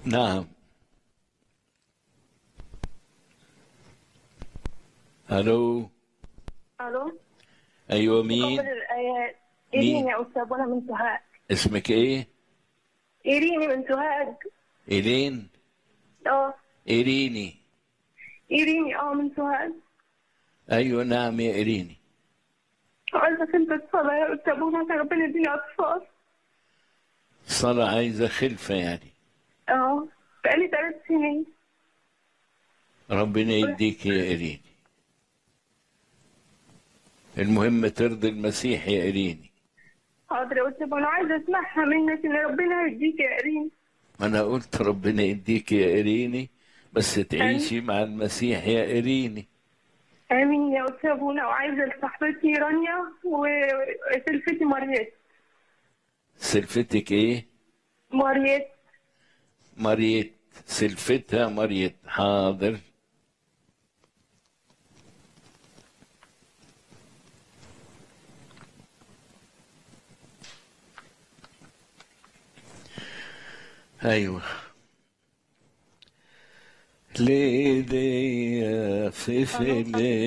نعم الو الو ايوه مين قبل الايات ايرين يا استاذ وانا من سوهاج اسمك ايه ايريني من سوهاج ايلين اه ايريني ايريني اه من سوهاج ايوه نعم يا ايريني عايزه كنت الصلاة يا استاذ وانا عشان ربنا يديني اطفال صلاة عايزة خلفة يعني اه بقالي ثلاث سنين ربنا يديك يا ايريني المهم ترضي المسيح يا ايريني حاضر يا استاذ وانا عايزه اسمعها منك ان ربنا يديك يا ايرين انا قلت ربنا يديك يا ايريني بس تعيشي مع المسيح يا ايريني امين يا استاذ وانا وعايزه لصاحبتي رانيا وسلفتي مريت سلفتك ايه مريت مريت سلفتها مريت حاضر ايوه ليدي في فيلي